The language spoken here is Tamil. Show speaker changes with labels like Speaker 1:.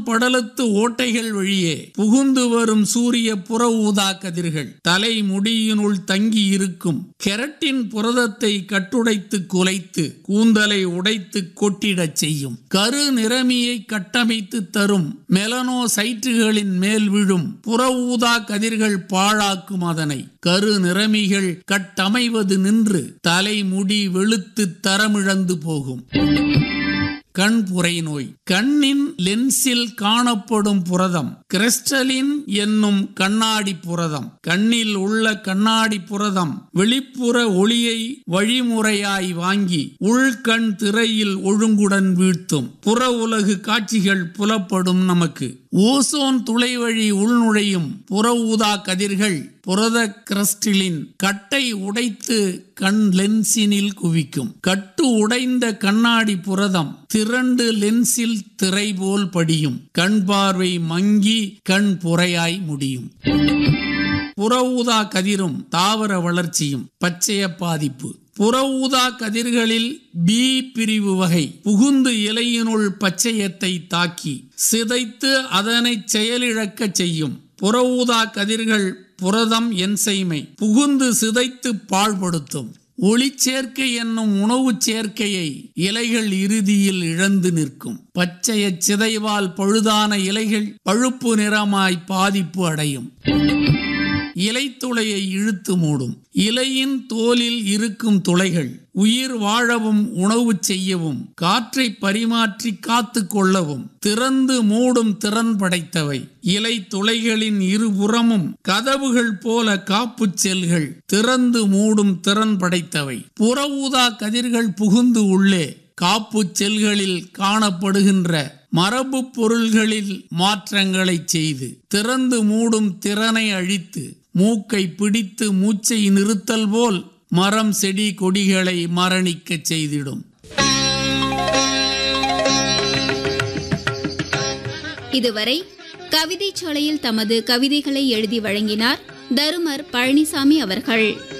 Speaker 1: படலத்து ஓட்டைகள் வழியே புகுந்து வரும் சூரிய புற ஊதா கதிர்கள் தலை முடியினுள் தங்கி இருக்கும் கெரட்டின் புரதத்தை கட்டுடைத்து குலைத்து கூந்தலை உடைத்து கொட்டிடச் செய்யும் கரு நிறமியை கட்டமைத்து தரும் மெலனோசைட்டுகளின் மேல் விழும் புற ஊதா கதிர்கள் பாழாக்கும் அதனை கரு நிறமிகள் கட்டமைவது நின்று தலைமுடி வெளுத்து தரமிழந்து போகும் கண் புரை நோய் கண்ணின் லென்ஸில் காணப்படும் புரதம் கிறிஸ்டலின் என்னும் கண்ணாடி புரதம் கண்ணில் உள்ள கண்ணாடி புரதம் வெளிப்புற ஒளியை வழிமுறையாய் வாங்கி உள்கண் திரையில் ஒழுங்குடன் வீழ்த்தும் புற உலகு காட்சிகள் புலப்படும் நமக்கு ஓசோன் துளை வழி உள்நுழையும் புற ஊதா கதிர்கள் புரத கிறிஸ்டலின் கட்டை உடைத்து கண் லென்சினில் குவிக்கும் கட்டு உடைந்த கண்ணாடி புரதம் திரண்டு லென்சில் திரை போல் படியும் கண் பார்வை மங்கி கண் புறையாய் முடியும் புற ஊதா கதிரும் தாவர வளர்ச்சியும் பச்சைய பாதிப்பு புற ஊதா கதிர்களில் பி பிரிவு வகை புகுந்து இலையினுள் பச்சையத்தை தாக்கி சிதைத்து அதனை செயலிழக்கச் செய்யும் புற ஊதா கதிர்கள் புரதம் என்சைமை புகுந்து சிதைத்து பாழ்படுத்தும் ஒளிச்சேர்க்கை என்னும் உணவு சேர்க்கையை இலைகள் இறுதியில் இழந்து நிற்கும் பச்சைய சிதைவால் பழுதான இலைகள் பழுப்பு நிறமாய் பாதிப்பு அடையும் இலைத்துளையை இழுத்து மூடும் இலையின் தோலில் இருக்கும் துளைகள் உயிர் வாழவும் உணவு செய்யவும் காற்றை பரிமாற்றி காத்து கொள்ளவும் திறந்து மூடும் திறன் படைத்தவை இலை துளைகளின் இருபுறமும் கதவுகள் போல காப்புச் செல்கள் திறந்து மூடும் திறன் படைத்தவை புற ஊதா கதிர்கள் புகுந்து உள்ளே காப்பு செல்களில் காணப்படுகின்ற மரபு பொருள்களில் மாற்றங்களை செய்து திறந்து மூடும் திறனை அழித்து மூக்கை பிடித்து மூச்சை நிறுத்தல் போல் மரம் செடி கொடிகளை மரணிக்கச் செய்திடும்
Speaker 2: இதுவரை கவிதை சோலையில் தமது கவிதைகளை எழுதி வழங்கினார் தருமர் பழனிசாமி அவர்கள்